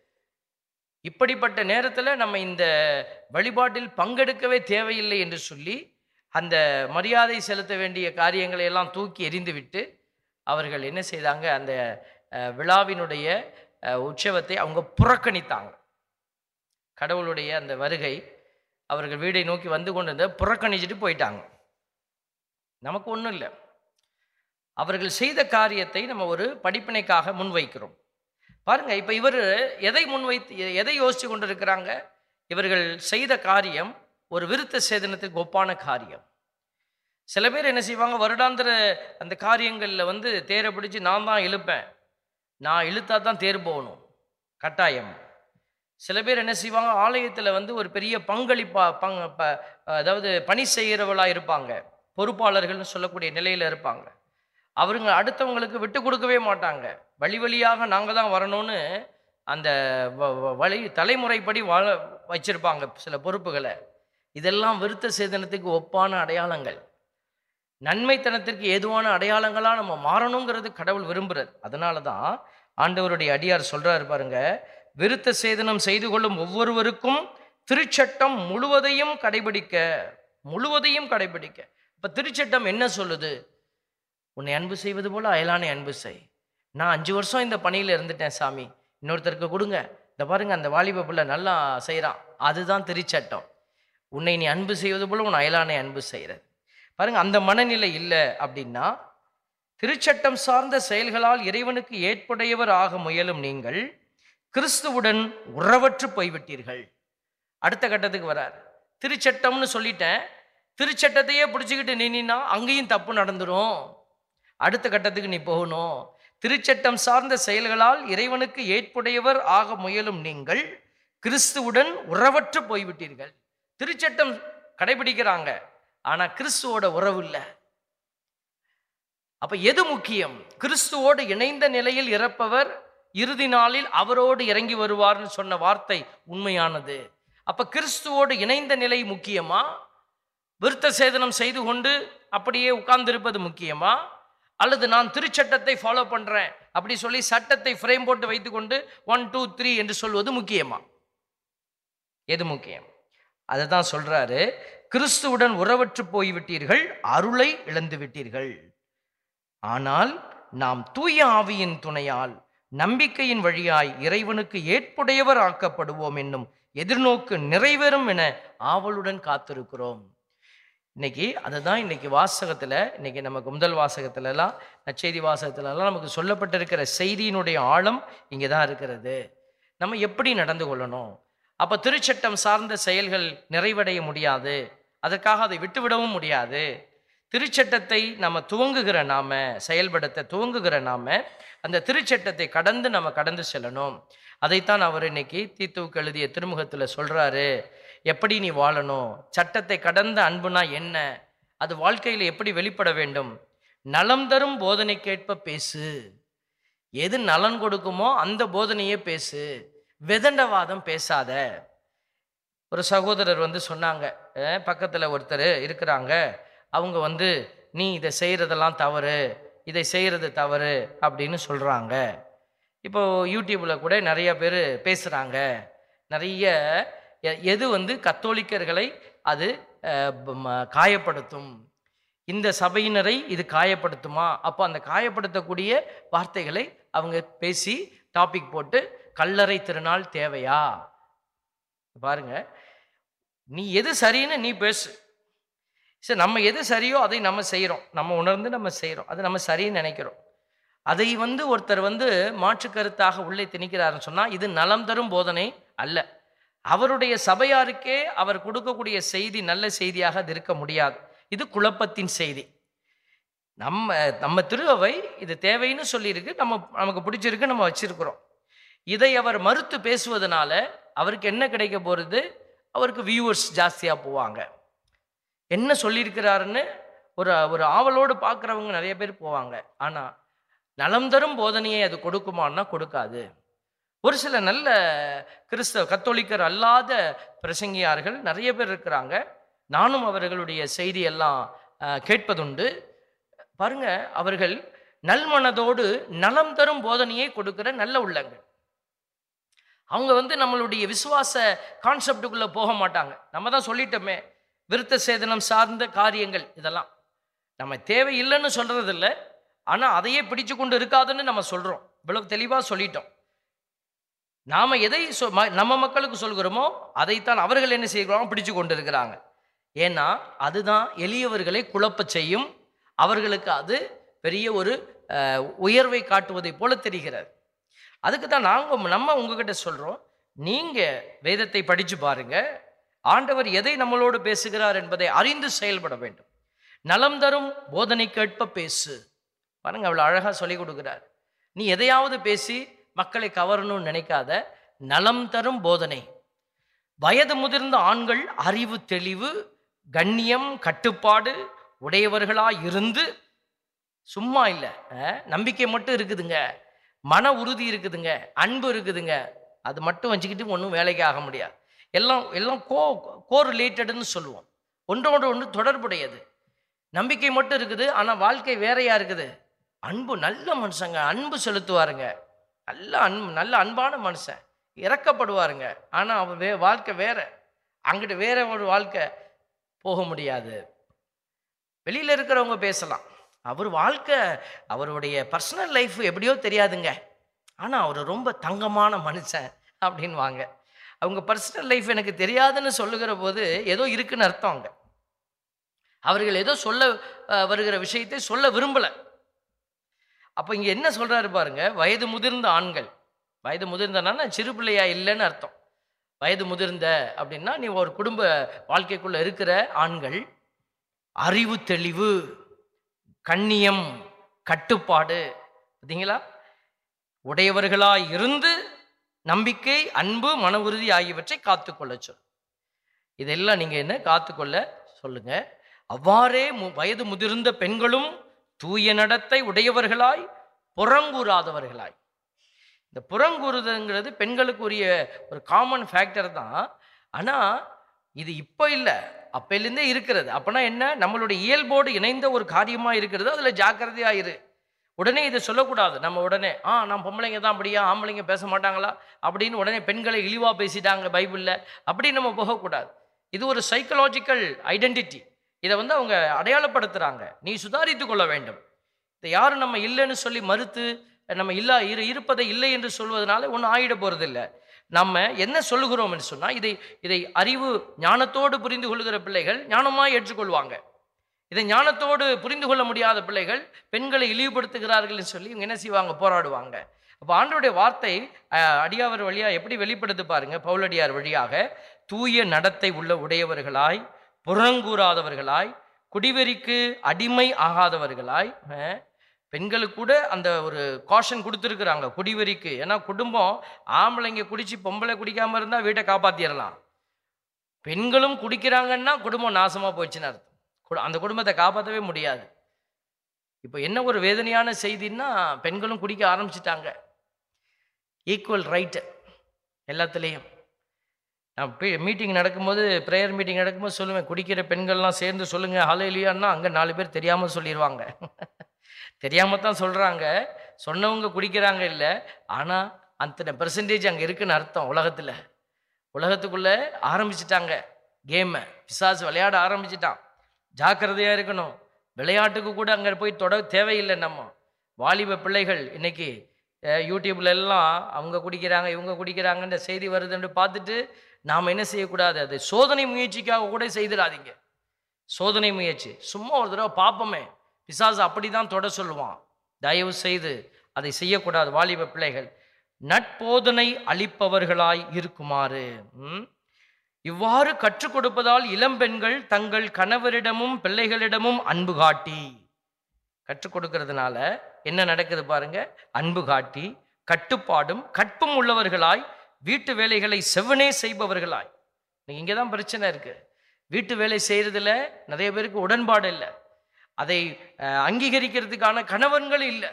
இப்படிப்பட்ட நேரத்தில் நம்ம இந்த வழிபாட்டில் பங்கெடுக்கவே தேவையில்லை என்று சொல்லி அந்த மரியாதை செலுத்த வேண்டிய காரியங்களை எல்லாம் தூக்கி எறிந்துவிட்டு அவர்கள் என்ன செய்தாங்க அந்த அஹ், விழாவினுடைய அஹ், உற்சவத்தை அவங்க புறக்கணித்தாங்க கடவுளுடைய அந்த வருகை அவர்கள் வீடை நோக்கி வந்து கொண்டு புறக்கணிச்சிட்டு போயிட்டாங்க நமக்கு ஒன்றும் இல்லை அவர்கள் செய்த காரியத்தை நம்ம ஒரு படிப்பினைக்காக முன்வைக்கிறோம் பாருங்க இப்போ இவர் எதை முன்வைத்து எ- எதை யோசிச்சு கொண்டிருக்கிறாங்க இவர்கள் செய்த காரியம் ஒரு விருத்த சேதனத்துக்கு ஒப்பான காரியம் சில பேர் என்ன செய்வாங்க வருடாந்திர அந்த காரியங்களில் வந்து தேரை பிடிச்சு நான் தான் இழுப்பேன் நான் இழுத்தா தான் தேர் போகணும் கட்டாயம் சில பேர் என்ன செய்வாங்க ஆலயத்தில் வந்து ஒரு பெரிய பங்களிப்பா பங் ப- அதாவது பணி செய்கிறவளாக இருப்பாங்க பொறுப்பாளர்கள்னு சொல்லக்கூடிய நிலையில் இருப்பாங்க அவருங்க அடுத்தவங்களுக்கு விட்டு கொடுக்கவே மாட்டாங்க வழி வழியாக நாங்கள் தான் வரணும்னு அந்த வ- வ- வழி தலைமுறைப்படி வாழ வச்சிருப்பாங்க சில பொறுப்புகளை இதெல்லாம் விருத்த சேதனத்துக்கு ஒப்பான அடையாளங்கள் நன்மைத்தனத்திற்கு ஏதுவான அடையாளங்களாக நம்ம மாறணுங்கிறது கடவுள் விரும்புறது அதனால தான் ஆண்டவருடைய அடியார் சொல்றாரு பாருங்க விருத்த சேதனம் செய்து கொள்ளும் ஒவ்வொருவருக்கும் திருச்சட்டம் முழுவதையும் கடைபிடிக்க முழுவதையும் கடைபிடிக்க இப்ப திருச்சட்டம் என்ன சொல்லுது உன்னை அன்பு செய்வது போல அயலானை அன்பு செய் நான் அஞ்சு வருஷம் இந்த பணியில் இருந்துட்டேன் சாமி இன்னொருத்தருக்கு கொடுங்க இந்த பாருங்க அந்த வாலிப பிள்ளை நல்லா செய்கிறான் அதுதான் திருச்சட்டம் உன்னை நீ அன்பு செய்வது போல உன் அயலானை அன்பு செய்கிறது பாருங்க அந்த மனநிலை இல்லை அப்படின்னா திருச்சட்டம் சார்ந்த செயல்களால் இறைவனுக்கு ஏற்புடையவர் ஆக முயலும் நீங்கள் கிறிஸ்துவுடன் உறவற்று போய்விட்டீர்கள் அடுத்த கட்டத்துக்கு வரார் திருச்சட்டம்னு சொல்லிட்டேன் திருச்சட்டத்தையே பிடிச்சிக்கிட்டு நின்னா அங்கேயும் தப்பு நடந்துரும் அடுத்த கட்டத்துக்கு நீ போகணும் திருச்சட்டம் சார்ந்த செயல்களால் இறைவனுக்கு ஏற்புடையவர் ஆக முயலும் நீங்கள் கிறிஸ்துவுடன் உறவற்று போய்விட்டீர்கள் திருச்சட்டம் கடைபிடிக்கிறாங்க ஆனா கிறிஸ்துவோட உறவு இல்லை அப்ப எது முக்கியம் கிறிஸ்துவோடு இணைந்த நிலையில் இறப்பவர் இறுதி நாளில் அவரோடு இறங்கி வருவார்னு சொன்ன வார்த்தை உண்மையானது அப்ப கிறிஸ்துவோடு இணைந்த நிலை முக்கியமா விருத்த சேதனம் செய்து கொண்டு அப்படியே உட்கார்ந்திருப்பது முக்கியமா அல்லது நான் திருச்சட்டத்தை ஃபாலோ பண்றேன் அப்படி சொல்லி சட்டத்தை ஃப்ரேம் போட்டு வைத்துக்கொண்டு ஒன் டூ த்ரீ என்று சொல்வது முக்கியமா எது முக்கியம் அதை தான் சொல்றாரு கிறிஸ்துவுடன் உறவற்று போய்விட்டீர்கள் அருளை இழந்து விட்டீர்கள் ஆனால் நாம் தூய ஆவியின் துணையால் நம்பிக்கையின் வழியாய் இறைவனுக்கு ஏற்புடையவர் ஆக்கப்படுவோம் என்னும் எதிர்நோக்கு நிறைவேறும் என ஆவலுடன் காத்திருக்கிறோம் இன்னைக்கு அதுதான் இன்னைக்கு வாசகத்துல இன்னைக்கு நமக்கு முதல் வாசகத்துல எல்லாம் நற்செய்தி வாசகத்துல எல்லாம் நமக்கு சொல்லப்பட்டிருக்கிற செய்தியினுடைய ஆழம் இங்கே தான் இருக்கிறது நம்ம எப்படி நடந்து கொள்ளணும் அப்ப திருச்சட்டம் சார்ந்த செயல்கள் நிறைவடைய முடியாது அதற்காக அதை விட்டுவிடவும் முடியாது திருச்சட்டத்தை நம்ம துவங்குகிற நாம செயல்படுத்த துவங்குகிற நாம அந்த திருச்சட்டத்தை கடந்து நம்ம கடந்து செல்லணும் அதைத்தான் அவர் இன்னைக்கு தீத்துவுக்கு எழுதிய திருமுகத்தில் சொல்றாரு எப்படி நீ வாழணும் சட்டத்தை கடந்த அன்புனா என்ன அது வாழ்க்கையில் எப்படி வெளிப்பட வேண்டும் நலம் தரும் போதனை கேட்ப பேசு எது நலன் கொடுக்குமோ அந்த போதனையே பேசு வெதண்டவாதம் பேசாத ஒரு சகோதரர் வந்து சொன்னாங்க அஹ், பக்கத்துல ஒருத்தர் இருக்கிறாங்க அவங்க வந்து நீ இதை செய்யறதெல்லாம் தவறு இதை செய்யறது தவறு அப்படின்னு சொல்றாங்க இப்போ யூடியூப்ல கூட நிறைய பேர் பேசுறாங்க நிறைய எ- எது வந்து கத்தோலிக்கர்களை அது அஹ், ப- ம- காயப்படுத்தும் இந்த சபையினரை இது காயப்படுத்துமா அப்போ அந்த காயப்படுத்தக்கூடிய வார்த்தைகளை அவங்க பேசி டாபிக் போட்டு கல்லறை திருநாள் தேவையா பாருங்க நீ எது சரின்னு நீ பேசு சரி நம்ம எது சரியோ அதை நம்ம செய்கிறோம் நம்ம உணர்ந்து நம்ம செய்கிறோம் அது நம்ம சரின்னு நினைக்கிறோம் அதை வந்து ஒருத்தர் வந்து மாற்று கருத்தாக உள்ளே திணிக்கிறாருன்னு சொன்னால் இது நலம் தரும் போதனை அல்ல அவருடைய சபையாருக்கே அவர் கொடுக்கக்கூடிய செய்தி நல்ல செய்தியாக அது இருக்க முடியாது இது குழப்பத்தின் செய்தி நம்ம நம்ம திருவை இது தேவைன்னு சொல்லியிருக்கு நம்ம நமக்கு பிடிச்சிருக்கு நம்ம வச்சிருக்கிறோம் இதை அவர் மறுத்து பேசுவதனால அவருக்கு என்ன கிடைக்க போகிறது அவருக்கு வியூவர்ஸ் ஜாஸ்தியாக போவாங்க என்ன சொல்லியிருக்கிறாருன்னு ஒரு ஒரு ஆவலோடு பார்க்குறவங்க நிறைய பேர் போவாங்க ஆனால் நலம் தரும் போதனையை அது கொடுக்குமான்னா கொடுக்காது ஒரு சில நல்ல கிறிஸ்தவ கத்தோலிக்கர் அல்லாத பிரசங்கியார்கள் நிறைய பேர் இருக்கிறாங்க நானும் அவர்களுடைய செய்தியெல்லாம் அஹ், கேட்பதுண்டு பாருங்க அவர்கள் நல்மனதோடு நலம் தரும் போதனையை கொடுக்கிற நல்ல உள்ளங்கள் அவங்க வந்து நம்மளுடைய விசுவாச கான்செப்டுக்குள்ள போக மாட்டாங்க நம்ம தான் சொல்லிட்டோமே விருத்த சேதனம் சார்ந்த காரியங்கள் இதெல்லாம் நம்ம தேவையில்லைன்னு சொல்றது இல்லை ஆனால் அதையே பிடிச்சு கொண்டு இருக்காதுன்னு நம்ம சொல்றோம் இவ்வளவு தெளிவாக சொல்லிட்டோம் நாம எதை சொ- ம- நம்ம மக்களுக்கு சொல்கிறோமோ அதைத்தான் அவர்கள் என்ன செய்கிறாங்க பிடிச்சு கொண்டு இருக்கிறாங்க ஏன்னா அதுதான் எளியவர்களை குழப்பச் செய்யும் அவர்களுக்கு அது பெரிய ஒரு அஹ், உயர்வை காட்டுவதை போல தெரிகிறது அதுக்கு தான் நாங்கள் நம்ம உங்ககிட்ட சொல்கிறோம் நீங்கள் வேதத்தை படித்து பாருங்க ஆண்டவர் எதை நம்மளோடு பேசுகிறார் என்பதை அறிந்து செயல்பட வேண்டும் நலம் தரும் போதனை கேட்ப பேசு பாருங்க அவ்வளோ அழகாக சொல்லி கொடுக்குறார் நீ எதையாவது பேசி மக்களை கவரணும்னு நினைக்காத நலம் தரும் போதனை வயது முதிர்ந்த ஆண்கள் அறிவு தெளிவு கண்ணியம் கட்டுப்பாடு உடையவர்களாய் இருந்து சும்மா இல்லை நம்பிக்கை மட்டும் இருக்குதுங்க மன உறுதி இருக்குதுங்க அன்பு இருக்குதுங்க அது மட்டும் வச்சுக்கிட்டு ஒன்றும் வேலைக்கு ஆக முடியாது எல்லாம் எல்லாம் கோ கோ ரிலேட்டடுன்னு சொல்லுவோம் ஒன்றோடு ஒன்று தொடர்புடையது நம்பிக்கை மட்டும் இருக்குது ஆனால் வாழ்க்கை வேறையா இருக்குது அன்பு நல்ல மனுஷங்க அன்பு செலுத்துவாருங்க நல்ல அன்பு நல்ல அன்பான மனுஷன் இறக்கப்படுவாருங்க ஆனால் அவன் வே வாழ்க்கை வேற அங்கிட்டு வேற ஒரு வாழ்க்கை போக முடியாது வெளியில் இருக்கிறவங்க பேசலாம் அவர் வாழ்க்கை அவருடைய பர்சனல் லைஃப் எப்படியோ தெரியாதுங்க ஆனால் அவர் ரொம்ப தங்கமான மனுஷன் அப்படின்வாங்க அவங்க பர்சனல் லைஃப் எனக்கு தெரியாதுன்னு சொல்லுகிற போது ஏதோ இருக்குன்னு அர்த்தம் அங்க அவர்கள் ஏதோ சொல்ல அஹ், வருகிற விஷயத்தை சொல்ல விரும்பலை அப்போ இங்கே என்ன சொல்றாரு பாருங்க வயது முதிர்ந்த ஆண்கள் வயது முதிர்ந்தனா சிறு பிள்ளையா இல்லைன்னு அர்த்தம் வயது முதிர்ந்த அப்படின்னா நீ ஒரு குடும்ப வாழ்க்கைக்குள்ள இருக்கிற ஆண்கள் அறிவு தெளிவு கண்ணியம் கட்டுப்பாடு பார்த்தீங்களா உடையவர்களாய் இருந்து நம்பிக்கை அன்பு மன உறுதி ஆகியவற்றை காத்துக்கொள்ள சொல் இதெல்லாம் நீங்க என்ன காத்துக்கொள்ள சொல்லுங்க அவ்வாறே மு- வயது முதிர்ந்த பெண்களும் தூய நடத்தை உடையவர்களாய் புறங்கூறாதவர்களாய் இந்த புறங்கூறுதல்ங்கிறது பெண்களுக்குரிய ஒரு காமன் ஃபேக்டர் தான் ஆனா இது இப்போ இல்லை அப்பையிலேருந்தே இருக்கிறது அப்பனா என்ன நம்மளுடைய இயல்போடு இணைந்த ஒரு காரியமா இருக்கிறது அதுல ஜாக்கிரதையா இரு உடனே இதை சொல்லக்கூடாது நம்ம உடனே ஆ நான் பொம்பளைங்க தான் அப்படியா ஆம்பளைங்க பேச மாட்டாங்களா அப்படின்னு உடனே பெண்களை இழிவா பேசிட்டாங்க பைபிளில் அப்படி நம்ம போகக்கூடாது இது ஒரு சைக்கலாஜிக்கல் ஐடென்டிட்டி இதை வந்து அவங்க அடையாளப்படுத்துறாங்க நீ சுதாரித்து கொள்ள வேண்டும் இதை யாரும் நம்ம இல்லைன்னு சொல்லி மறுத்து நம்ம இல்லா இரு இருப்பதை இல்லை என்று சொல்வதனால ஒன்றும் ஆயிட போறதில்ல நம்ம என்ன சொல்லுகிறோம் என்று சொன்னால் இதை இதை அறிவு ஞானத்தோடு புரிந்து கொள்கிற பிள்ளைகள் ஞானமாய் ஏற்றுக்கொள்வாங்க இதை ஞானத்தோடு புரிந்து கொள்ள முடியாத பிள்ளைகள் பெண்களை இழிவுபடுத்துகிறார்கள் சொல்லி இவங்க என்ன செய்வாங்க போராடுவாங்க அப்போ ஆண்டவருடைய வார்த்தை அஹ், அடியாவர் வழியா எப்படி வெளிப்படுத்து பாருங்க பவுலடியார் வழியாக தூய நடத்தை உள்ள உடையவர்களாய் புறங்கூறாதவர்களாய் குடிவெறிக்கு அடிமை ஆகாதவர்களாய் அஹ், பெண்களுக்கு கூட அந்த ஒரு காஷன் கொடுத்துருக்குறாங்க குடிவெறிக்கு ஏன்னா குடும்பம் ஆம்பளைங்க குடிச்சு பொம்பளை குடிக்காம இருந்தா வீட்டை காப்பாத்திரலாம் பெண்களும் குடிக்கிறாங்கன்னா குடும்பம் நாசமா போச்சுன்னு அர்த்தம் கு- அந்த குடும்பத்தை காப்பாற்றவே முடியாது இப்போ என்ன ஒரு வேதனையான செய்தின்னா பெண்களும் குடிக்க ஆரம்பிச்சிட்டாங்க ஈக்குவல் ரைட்டு எல்லாத்துலேயும் நான் மீட்டிங் நடக்கும்போது ப்ரேயர் மீட்டிங் நடக்கும்போது சொல்லுவேன் குடிக்கிற பெண்கள்லாம் சேர்ந்து சொல்லுங்க ஹலோ இல்லையான்னா அங்கே நாலு பேர் தெரியாமல் சொல்லிடுவாங்க தெரியாமல் தான் சொல்கிறாங்க சொன்னவங்க குடிக்கிறாங்க இல்லை ஆனால் அத்தனை பெர்சன்டேஜ் அங்கே இருக்குன்னு அர்த்தம் உலகத்தில் உலகத்துக்குள்ளே ஆரம்பிச்சிட்டாங்க கேமை பிசாசு விளையாட ஆரம்பிச்சிட்டான் ஜாக்கிரதையாக இருக்கணும் விளையாட்டுக்கு கூட அங்கே போய் தொட தேவையில்லை நம்ம வாலிப பிள்ளைகள் இன்னைக்கு அஹ், யூடியூப்ல எல்லாம் அவங்க குடிக்கிறாங்க இவங்க குடிக்கிறாங்கன்ற செய்தி வருதுன்னு பார்த்துட்டு நாம் என்ன செய்யக்கூடாது அது சோதனை முயற்சிக்காக கூட செய்திடாதீங்க சோதனை முயற்சி சும்மா ஒரு தடவை பார்ப்போமே பிசாசு அப்படி தான் தொட சொல்லுவான் தயவு செய்து அதை செய்யக்கூடாது வாலிப பிள்ளைகள் நட்போதனை அளிப்பவர்களாய் இருக்குமாறு ம்? இவ்வாறு கற்றுக் கொடுப்பதால் இளம்பெண்கள் தங்கள் கணவரிடமும் பிள்ளைகளிடமும் அன்பு காட்டி கற்றுக் கொடுக்கறதுனால என்ன நடக்குது பாருங்க அன்பு காட்டி கட்டுப்பாடும் கற்பும் உள்ளவர்களாய் வீட்டு வேலைகளை செவ்வனே செய்பவர்களாய் இங்கே தான் பிரச்சனை இருக்கு வீட்டு வேலை செய்யறதுல நிறைய பேருக்கு உடன்பாடு இல்லை அதை அஹ், அங்கீகரிக்கிறதுக்கான கணவன்கள் இல்லை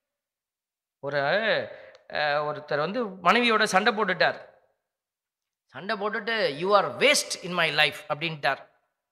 ஒரு அஹ், ஒருத்தர் வந்து மனைவியோட சண்டை போட்டுட்டார் சண்டை போட்டுட்டு you are waste in my life அப்படின்ட்டார்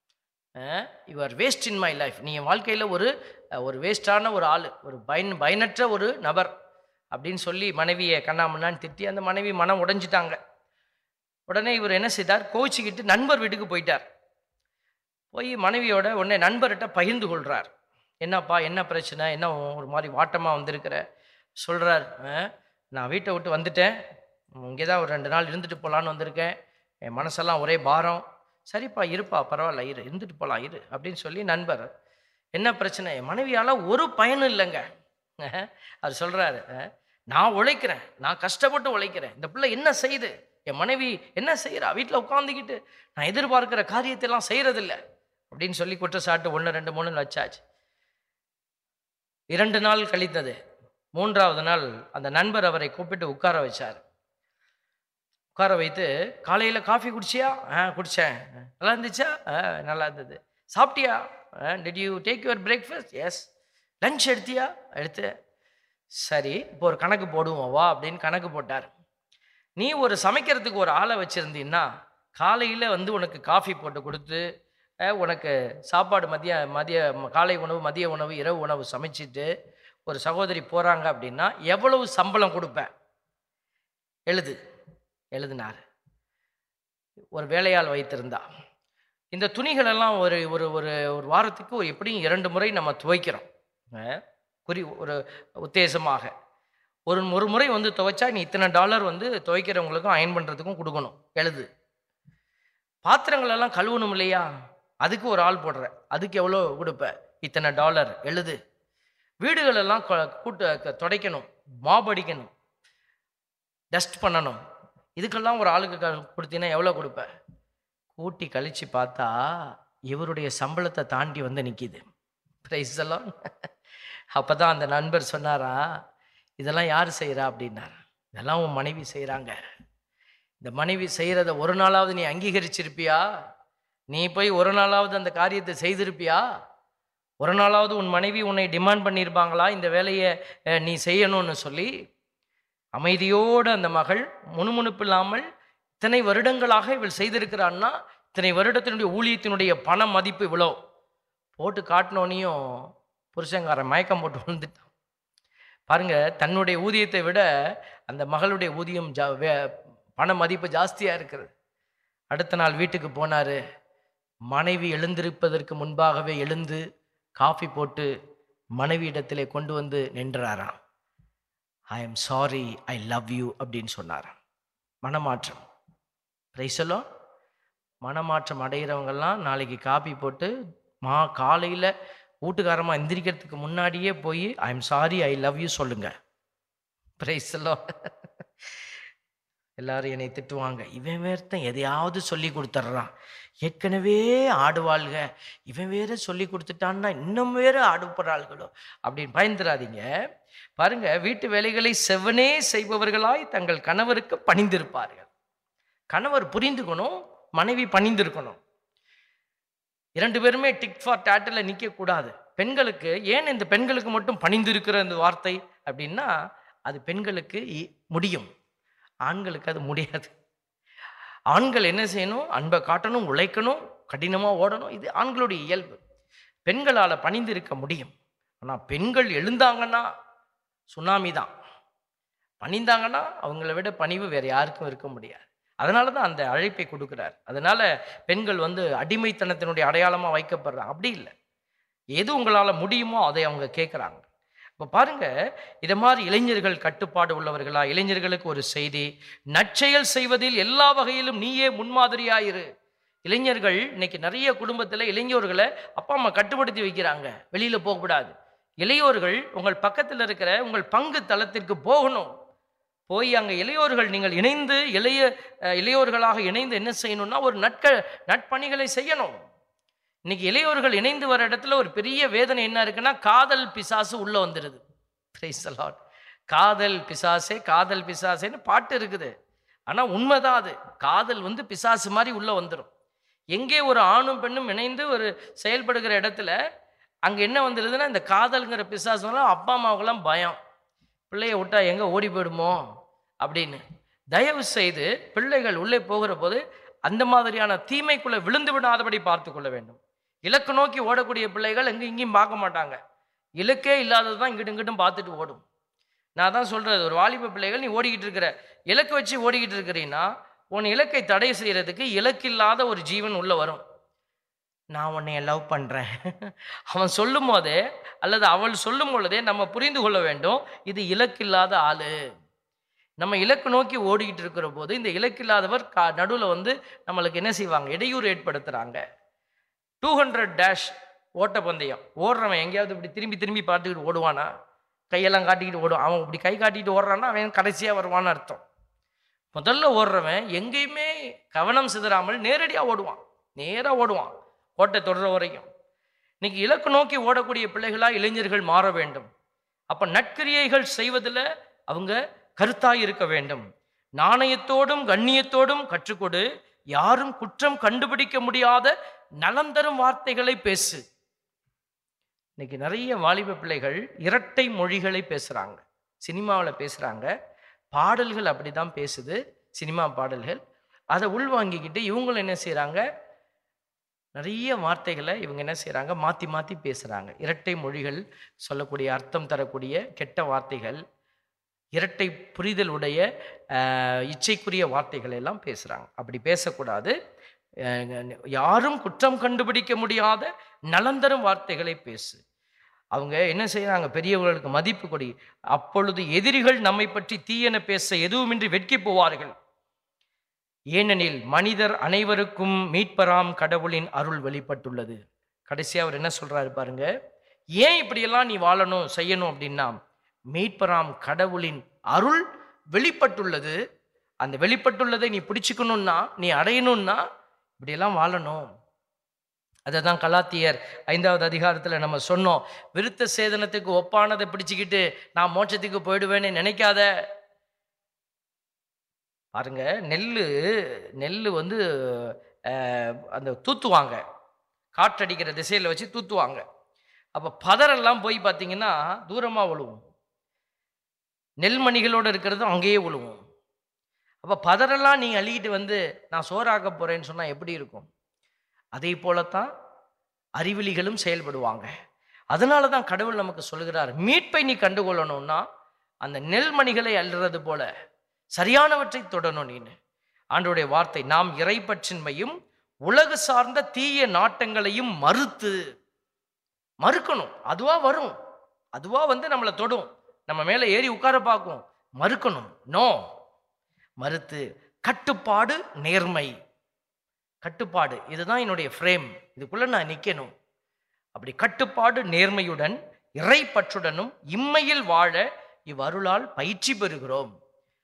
you are waste in my life நீ என் வாழ்க்கையில் ஒரு அஹ், ஒரு வேஸ்டான ஒரு ஆள் ஒரு பயன் பயனற்ற ஒரு நபர் அப்படின்னு சொல்லி மனைவியை கண்ணாமண்ணான்னு திட்டி அந்த மனைவி மனம் உடைஞ்சிட்டாங்க உடனே இவர் என்ன செய்தார் கோச்சிக்கிட்டு நண்பர் வீட்டுக்கு போயிட்டார் போய் மனைவியோட உடனே நண்பர்கிட்ட பகிர்ந்து கொள்கிறார் என்னப்பா என்ன பிரச்சனை என்ன ஒரு மாதிரி வாட்டமாக வந்திருக்கிற சொல்கிறார் நான் வீட்டை விட்டு வந்துட்டேன் இங்கே தான் ஒரு ரெண்டு நாள் இருந்துட்டு போகலான்னு வந்திருக்கேன் என் மனசெல்லாம் ஒரே பாரம் சரிப்பா இருப்பா பரவாயில்ல இரு இருந்துட்டு போகலாம் இரு அப்படின்னு சொல்லி நண்பர் என்ன பிரச்சனை என் மனைவியால் ஒரு பயனும் இல்லைங்க அவர் சொல்கிறாரு நான் உழைக்கிறேன் நான் கஷ்டப்பட்டு உழைக்கிறேன் இந்த பிள்ளை என்ன செய்யுது என் மனைவி என்ன செய்கிறா வீட்டில் உட்காந்துக்கிட்டு நான் எதிர்பார்க்கிற காரியத்தையெல்லாம் செய்கிறதில்ல அப்படின்னு சொல்லி குற்றச்சாட்டு ஒன்று ரெண்டு மூணுன்னு வச்சாச்சு இரண்டு நாள் கழித்தது மூன்றாவது நாள் அந்த நண்பர் அவரை கூப்பிட்டு உட்கார வச்சார் உட்கார வைத்து காலையில் காஃபி குடிச்சியா ஆ குடித்தேன் நல்லா இருந்துச்சா ஆ நல்லா இருந்தது சாப்பிட்டியா did you take your breakfast yes lunch எடுத்தியா எடுத்து சரி இப்போ ஒரு கணக்கு போடுவோம் வா அப்படின்னு கணக்கு போட்டார் நீ ஒரு சமைக்கிறதுக்கு ஒரு ஆளை வச்சுருந்தீன்னா காலையில் வந்து உனக்கு காஃபி போட்டு கொடுத்து அஹ், உனக்கு சாப்பாடு மதிய மதிய ம- காலை உணவு மதிய உணவு இரவு உணவு சமைச்சிட்டு ஒரு சகோதரி போகிறாங்க அப்படின்னா எவ்வளவு சம்பளம் கொடுப்பேன் எழுது எழுதினார் ஒரு வேலையாள் வைத்திருந்தா இந்த துணிகளெல்லாம் ஒரு ஒரு ஒரு ஒரு வாரத்துக்கு ஒரு எப்படியும் இரண்டு முறை நம்ம துவைக்கிறோம் அஹ், குறி ஒரு உத்தேசமாக ஒரு ஒரு முறை வந்து துவைச்சா நீ இத்தனை டாலர் வந்து துவைக்கிறவங்களுக்கும் அயன் பண்ணுறதுக்கும் கொடுக்கணும் எழுது பாத்திரங்கள் எல்லாம் கழுவணும் இல்லையா அதுக்கு ஒரு ஆள் போடுற அதுக்கு எவ்வளோ கொடுப்ப இத்தனை டாலர் எழுது வீடுகள் எல்லாம் கொ- கூட்டு க- துடைக்கணும் மாப் அடிக்கணும் டஸ்ட் பண்ணணும் இதுக்கெல்லாம் ஒரு ஆளுக்கு க- கொடுத்தீங்கன்னா எவ்வளோ கொடுப்ப கூட்டி கழிச்சு பார்த்தா இவருடைய சம்பளத்தை தாண்டி வந்து நிற்கிது ப்ரைஸ் எல்லாம் அப்போ தான் அந்த நண்பர் சொன்னாரா இதெல்லாம் யார் செய்கிறா அப்படின்னார் இதெல்லாம் உன் மனைவி செய்கிறாங்க இந்த மனைவி செய்கிறத ஒரு நாளாவது நீ அங்கீகரிச்சிருப்பியா நீ போய் ஒரு நாளாவது அந்த காரியத்தை செய்திருப்பியா ஒரு நாளாவது உன் மனைவி உன்னை டிமாண்ட் பண்ணியிருப்பாங்களா இந்த வேலையை அஹ், நீ செய்யணும்னு சொல்லி அமைதியோடு அந்த மகள் முணுமுணுப்பு இல்லாமல் இத்தனை வருடங்களாக இவள் செய்திருக்கிறான்னா இத்தனை வருடத்தினுடைய ஊழியத்தினுடைய பண மதிப்பு இவ்வளோ போட்டு காட்டினோனையும் புருஷங்காரன் மயக்கம் போட்டு விழுந்துட்டான் பாருங்க தன்னுடைய ஊதியத்தை விட அந்த மகளுடைய ஊதியம் ஜா வே- பண மதிப்பு ஜாஸ்தியாக இருக்கிறது அடுத்த நாள் வீட்டுக்கு போனார் மனைவி எழுந்திருப்பதற்கு முன்பாகவே எழுந்து காஃபி போட்டு மனைவி இடத்திலே கொண்டு வந்து நின்றாராம் I am sorry I love you அப்படின்னு சொன்னாராம் மனமாற்றம் ரைசலோ மனமாற்றம் அடைகிறவங்கெல்லாம் நாளைக்கு காப்பி போட்டு மா காலையில் வீட்டுக்காரமா எந்திரிக்கிறதுக்கு முன்னாடியே போய் I am sorry I love you சொல்லுங்க பிரைசலோ எல்லாரும் என்னை திட்டுவாங்க இவன் வேறத்தன் எதையாவது சொல்லி கொடுத்துட்றான் ஏற்கனவே ஆடுவாள்க இவன் வேற சொல்லி கொடுத்துட்டான்னா இன்னும் வேற ஆடுபடுறாள்களோ அப்படின்னு பயந்துடாதீங்க பாருங்க வீட்டு வேலைகளை செவனே செய்பவர்களாய் தங்கள் கணவருக்கு பணிந்திருப்பார்கள் கணவர் புரிந்துக்கணும் மனைவி பணிந்திருக்கணும் இரண்டு பேருமே டிக் ஃபார் டேட்டில் நிற்கக்கூடாது பெண்களுக்கு ஏன் இந்த பெண்களுக்கு மட்டும் பணிந்திருக்கிற இந்த வார்த்தை அப்படின்னா அது பெண்களுக்கு இ- முடியும் ஆண்களுக்கு அது முடியாது ஆண்கள் என்ன செய்யணும் அன்பை காட்டணும் உழைக்கணும் கடினமாக ஓடணும் இது ஆண்களுடைய இயல்பு பெண்களால் பணிந்து இருக்க முடியும் ஆனால் பெண்கள் எழுந்தாங்கன்னா சுனாமி தான் பணிந்தாங்கன்னா அவங்கள விட பணிவு வேற யாருக்கும் இருக்க முடியாது அதனால தான் அந்த அழைப்பை கொடுக்குறார் அதனால பெண்கள் வந்து அடிமைத்தனத்தினுடைய அடையாளமாக வைக்கப்படுறாங்க அப்படி இல்லை எது உங்களால் முடியுமோ அதை அவங்க கேட்குறாங்க இப்போ பாருங்க இதை மாதிரி இளைஞர்கள் கட்டுப்பாடு உள்ளவர்களா இளைஞர்களுக்கு ஒரு செய்தி நற்செயல் செய்வதில் எல்லா வகையிலும் நீயே முன்மாதிரியாயிரு இளைஞர்கள் இன்னைக்கு நிறைய குடும்பத்தில் இளைஞர்களை அப்பா அம்மா கட்டுப்படுத்தி வைக்கிறாங்க வெளியில் போகக்கூடாது இளையோர்கள் உங்கள் பக்கத்தில் இருக்கிற உங்கள் பங்கு தளத்திற்கு போகணும் போய் அங்கே இளையோர்கள் நீங்கள் இணைந்து இளைய அஹ், இளையோர்களாக இணைந்து என்ன செய்யணும்னா ஒரு நட்க நட்பணிகளை செய்யணும் இன்னைக்கு இளையோர்கள் இணைந்து வர இடத்துல ஒரு பெரிய வேதனை என்ன இருக்குன்னா காதல் பிசாசு உள்ள வந்துடுது Praise the Lord. காதல் பிசாசே காதல் பிசாசேன்னு பாட்டு இருக்குது ஆனா உண்மைதான் அது காதல் வந்து பிசாசு மாதிரி உள்ள வந்துடும் எங்கே ஒரு ஆணும் பெண்ணும் இணைந்து ஒரு செயல்படுகிற இடத்துல அங்க என்ன வந்துடுதுன்னா இந்த காதல்ங்கிற பிசாசுலாம் அப்பா அம்மாவுக்கெல்லாம் பயம் பிள்ளைய விட்டா எங்க ஓடி போயிடுமோ அப்படின்னு தயவு செய்து பிள்ளைகள் உள்ளே போகிற போது அந்த மாதிரியான தீமைக்குள்ள விழுந்து விடாதபடி பார்த்து கொள்ள வேண்டும் இலக்கு நோக்கி ஓடக்கூடிய பிள்ளைகள் எங்க இங்கேயும் பார்க்க மாட்டாங்க இலக்கே இல்லாதது தான் இங்கிட்டும் இங்கிட்டும் பார்த்துட்டு ஓடும் நான் தான் சொல்றது ஒரு வாலிப பிள்ளைகள் நீ ஓடிக்கிட்டு இருக்கிற இலக்கு வச்சு ஓடிக்கிட்டு இருக்கிறீன்னா உன் இலக்கை தடை செய்யறதுக்கு இலக்கில்லாத ஒரு ஜீவன் உள்ள வரும் நான் உன்னைய லவ் பண்றேன் அவன் சொல்லும் போதே அல்லது அவள் சொல்லும் பொழுதே நம்ம புரிந்து கொள்ள வேண்டும் இது இலக்கில்லாத ஆளு நம்ம இலக்கு நோக்கி ஓடிக்கிட்டு இருக்கிற போது இந்த இலக்கில்லாதவர் கா நடுவில் வந்து நம்மளுக்கு என்ன செய்வாங்க இடையூறு ஏற்படுத்துறாங்க டூ ஹண்ட்ரட் டேஷ் ஓட்டப்பந்தயம் ஓடுறவன் எங்கேயாவது இப்படி திரும்பி திரும்பி பார்த்துக்கிட்டு ஓடுவானா கையெல்லாம் காட்டிக்கிட்டு ஓடுவான் அவன் இப்படி கை காட்டிட்டு ஓடுறான்னா அவன் கடைசியாக வருவான்னு அர்த்தம் முதல்ல ஓடுறவன் எங்கேயுமே கவனம் சிதறாமல் நேரடியாக ஓடுவான் நேராக ஓடுவான் கோட்டை தொடர வரைக்கும் இன்னைக்கு இலக்கு நோக்கி ஓடக்கூடிய பிள்ளைகளா இளைஞர்கள் மாற வேண்டும் அப்ப நற்கிரியைகள் செய்வதில் அவங்க கருத்தாய் இருக்க வேண்டும் நாணயத்தோடும் கண்ணியத்தோடும் கற்றுக்கொடு யாரும் குற்றம் கண்டுபிடிக்க முடியாத நலம் தரும் வார்த்தைகளை பேசு இன்னைக்கு நிறைய வாலிப பிள்ளைகள் இரட்டை மொழிகளை பேசுறாங்க சினிமாவில் பேசுறாங்க பாடல்கள் அப்படிதான் பேசுது சினிமா பாடல்கள் அதை உள்வாங்கிக்கிட்டு இவங்களும் என்ன செய்றாங்க நிறைய வார்த்தைகளை இவங்க என்ன செய்றாங்க மாற்றி மாற்றி பேசுகிறாங்க இரட்டை மொழிகள் சொல்லக்கூடிய அர்த்தம் தரக்கூடிய கெட்ட வார்த்தைகள் இரட்டை புரிதல் உடைய ஆஹ், இச்சைக்குரிய வார்த்தைகள் எல்லாம் பேசுகிறாங்க அப்படி பேசக்கூடாது அஹ், யாரும் குற்றம் கண்டுபிடிக்க முடியாத நலந்தரும் வார்த்தைகளை பேசு அவங்க என்ன செய்றாங்க பெரியவர்களுக்கு மதிப்பு கொடி அப்பொழுது எதிரிகள் நம்மை பற்றி தீயென பேச எதுவுமின்றி வெட்கி போவார்கள் ஏனெனில் மனிதர் அனைவருக்கும் மீட்பராம் கடவுளின் அருள் வெளிப்பட்டுள்ளது கடைசியா அவர் என்ன சொல்றாரு பாருங்க ஏன் இப்படியெல்லாம் நீ வாழணும் செய்யணும் அப்படின்னா மீட்பராம் கடவுளின் அருள் வெளிப்பட்டுள்ளது அந்த வெளிப்பட்டுள்ளதை நீ பிடிச்சுக்கணும்னா நீ அடையணும்னா இப்படியெல்லாம் வாழணும் அதை தான் கலாத்தியர் ஐந்தாவது அதிகாரத்தில் நம்ம சொன்னோம் விருத்த சேதனத்துக்கு ஒப்பானதை பிடிச்சிக்கிட்டு நான் மோட்சத்துக்கு போயிடுவேன்னு நினைக்காத பாருங்க நெல் நெல் வந்து அஹ், அந்த தூத்துவாங்க காற்றடிக்கிற திசையில் வச்சு தூத்துவாங்க அப்போ பதரெல்லாம் போய் பார்த்தீங்கன்னா தூரமாக விழுவும் நெல்மணிகளோடு இருக்கிறது அங்கேயே விழுவும் அப்போ பதரெல்லாம் நீங்கள் அள்ளிக்கிட்டு வந்து நான் சோறாக்க போகிறேன்னு சொன்னால் எப்படி இருக்கும் அதே போலத்தான் அறிவிலிகளும் செயல்படுவாங்க அதனால தான் கடவுள் நமக்கு சொல்கிறார் மீட்பை நீ கண்டுகொள்ளணும்னா அந்த நெல்மணிகளை அள்ளுறது போல சரியானவற்றை தொடணும் நீனு ஆண்டோடைய வார்த்தை நாம் இறைப்பற்றின்மையும் உலகு சார்ந்த தீய நாட்டங்களையும் மறுத்து மறுக்கணும் அதுவா வரும் அதுவா வந்து நம்மளை தொடும் நம்ம மேலே ஏறி உட்கார பார்க்கும் மறுக்கணும் நோ மறுத்து கட்டுப்பாடு நேர்மை கட்டுப்பாடு இதுதான் என்னுடைய ஃப்ரேம் இதுக்குள்ள நான் நிற்கணும் அப்படி கட்டுப்பாடு நேர்மையுடன் இறைப்பற்றுடனும் இம்மையில் வாழ இவ்வருளால் பயிற்சி பெறுகிறோம்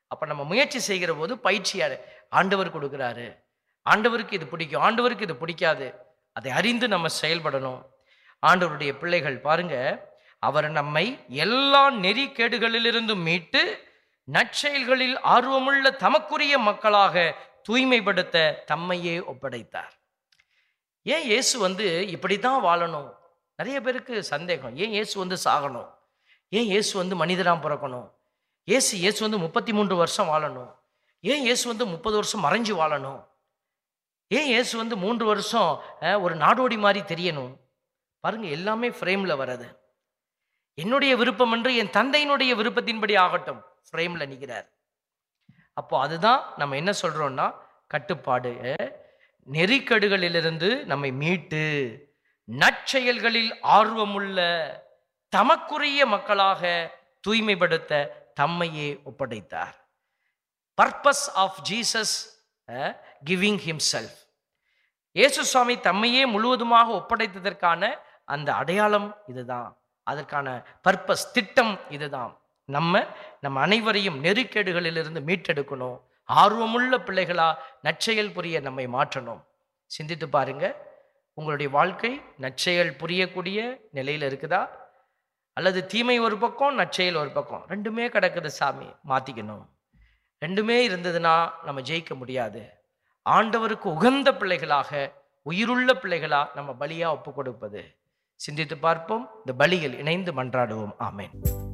அப்ப நம்ம முயற்சி செய்கிற போது பயிற்சி அடை- ஆண்டவர் கொடுக்குறாரு ஆண்டவருக்கு இது பிடிக்கும் ஆண்டவருக்கு இது பிடிக்காது அதை அறிந்து நம்ம செயல்படணும் ஆண்டவருடைய பிள்ளைகள் பாருங்க அவர் நம்மை எல்லா நெறிக்கேடுகளிலிருந்தும் மீட்டு நற்செயல்களில் ஆர்வமுள்ள தமக்குரிய மக்களாக தூய்மைப்படுத்த தம்மையே ஒப்படைத்தார் ஏன் இயேசு வந்து இப்படி தான் வாழணும் நிறைய பேருக்கு சந்தேகம் ஏன் இயேசு வந்து சாகணும் ஏன் இயேசு வந்து மனிதராக பிறக்கணும் இயேசு இயேசு வந்து முப்பத்தி மூன்று வருஷம் வாழணும் ஏன் இயேசு வந்து முப்பது வருஷம் மறைஞ்சு வாழணும் ஏன் இயேசு வந்து மூன்று வருஷம் அஹ், ஒரு நாடோடி மாதிரி தெரியணும் பாருங்க எல்லாமே ஃப்ரேமில் வர்றது என்னுடைய விருப்பம் என்று என் தந்தையினுடைய விருப்பத்தின்படி ஆகட்டும் ஃப்ரேமில் நிற்கிறார் அப்போ அதுதான் நம்ம என்ன சொல்றோம்னா கட்டுப்பாடு அஹ், நெறிக்கடுகளிலிருந்து நம்மை மீட்டு நற்செயல்களில் ஆர்வமுள்ள தமக்குரிய மக்களாக தூய்மைப்படுத்த தம்மையே ஒப்படைத்தார் purpose of Jesus giving himself இயேசு சுவாமி தம்மையே முழுவதுமாக ஒப்படைத்ததற்கான அந்த அடையாளம் இதுதான் அதற்கான பர்பஸ் திட்டம் இதுதான் நம்ம நம்ம அனைவரையும் நெருக்கேடுகளிலிருந்து மீட்டெடுக்கணும் ஆர்வமுள்ள பிள்ளைகளா நற்செயல் புரிய நம்மை மாற்றணும் சிந்தித்து பாருங்க உங்களுடைய வாழ்க்கை நற்செயல் புரியக்கூடிய நிலையில் இருக்குதா அல்லது தீமை ஒரு பக்கம் நற்செயல் ஒரு பக்கம் ரெண்டுமே கிடக்குது சாமி மாத்திக்கணும் ரெண்டுமே இருந்ததுன்னா நம்ம ஜெயிக்க முடியாது ஆண்டவருக்கு உகந்த பிள்ளைகளாக உயிருள்ள பிள்ளைகளா நம்ம பலியா ஒப்பு கொடுப்பது சிந்தித்து பார்ப்போம் இந்த பலியில் இணைந்து மன்றாடுவோம் ஆமென்